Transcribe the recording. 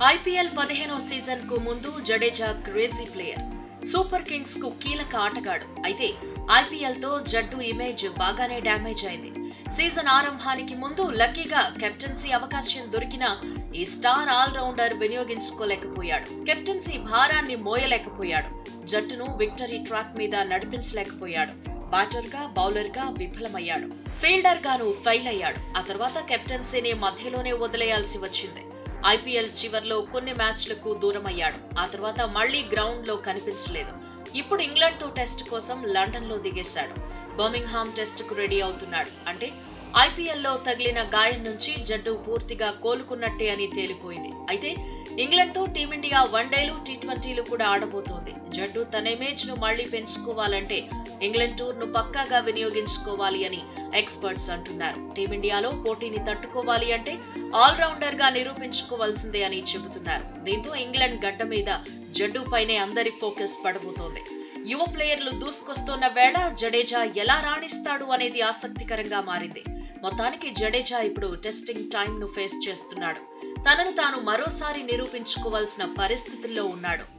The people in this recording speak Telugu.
ఐపీఎల్ పదిహేనో సీజన్ కు ముందు Jadeja crazy player super kings కు కీలక ఆటగాడు అయితే ఐపీఎల్ తో జట్టు ఇమేజ్ బాగానే డ్యామేజ్ అయింది సీజన్ ఆరంభానికి ముందు లక్కీగా కెప్టెన్సీ అవకాశం దొరికినా ఈ స్టార్ ఆల్రౌండర్ వినియోగించుకోలేకపోయాడు కెప్టెన్సీ భారాన్ని మోయలేకపోయాడు జట్టును విక్టరీ ట్రాక్ మీద నడిపించలేకపోయాడు బ్యాటర్ గా బౌలర్ గా విఫలమయ్యాడు ఫీల్డర్ గాను ఫెయిల్ అయ్యాడు ఆ తర్వాత కెప్టెన్సీని మధ్యలోనే వదిలేయాల్సి వచ్చింది ఐపీఎల్ చివర్లో కొన్ని మ్యాచ్లకు దూరం అయ్యాడు ఆ తర్వాత మళ్లీ గ్రౌండ్ లో కనిపించలేదు ఇప్పుడు ఇంగ్లాండ్ తో టెస్ట్ కోసం లండన్ లో దిగేశాడు బర్మింగ్హామ్ టెస్ట్ కు రెడీ అవుతున్నాడు అంటే ఐపీఎల్ లో తగిలిన గాయం నుంచి జట్టు పూర్తిగా కోలుకున్నట్టే అని తేలిపోయింది అయితే ఇంగ్లాండ్ తో టీమిండియా వన్డేలు టీ ట్వంటీలు కూడా ఆడబోతోంది జట్టు తన ఇమేజ్ ను మళ్లీ పెంచుకోవాలంటే ఇంగ్లాండ్ టూర్ ను పక్కాగా వినియోగించుకోవాలి అని ఎక్స్పర్ట్స్ అంటున్నారు టీమిండియాలో పోటీని తట్టుకోవాలి అంటే ఆల్రౌండర్ గా నిరూపించుకోవాల్సిందే అని చెబుతున్నారు దీంతో ఇంగ్లాండ్ గడ్డ మీద జడ్డు పైనే అందరి ఫోకస్ పడబోతోంది యువ ప్లేయర్లు దూసుకొస్తున్న వేళ జడేజా ఎలా రాణిస్తాడు అనేది ఆసక్తికరంగా మారింది మొత్తానికి జడేజా ఇప్పుడు టెస్టింగ్ టైం ను ఫేస్ చేస్తున్నాడు తనను తాను మరోసారి నిరూపించుకోవాల్సిన పరిస్థితుల్లో ఉన్నాడు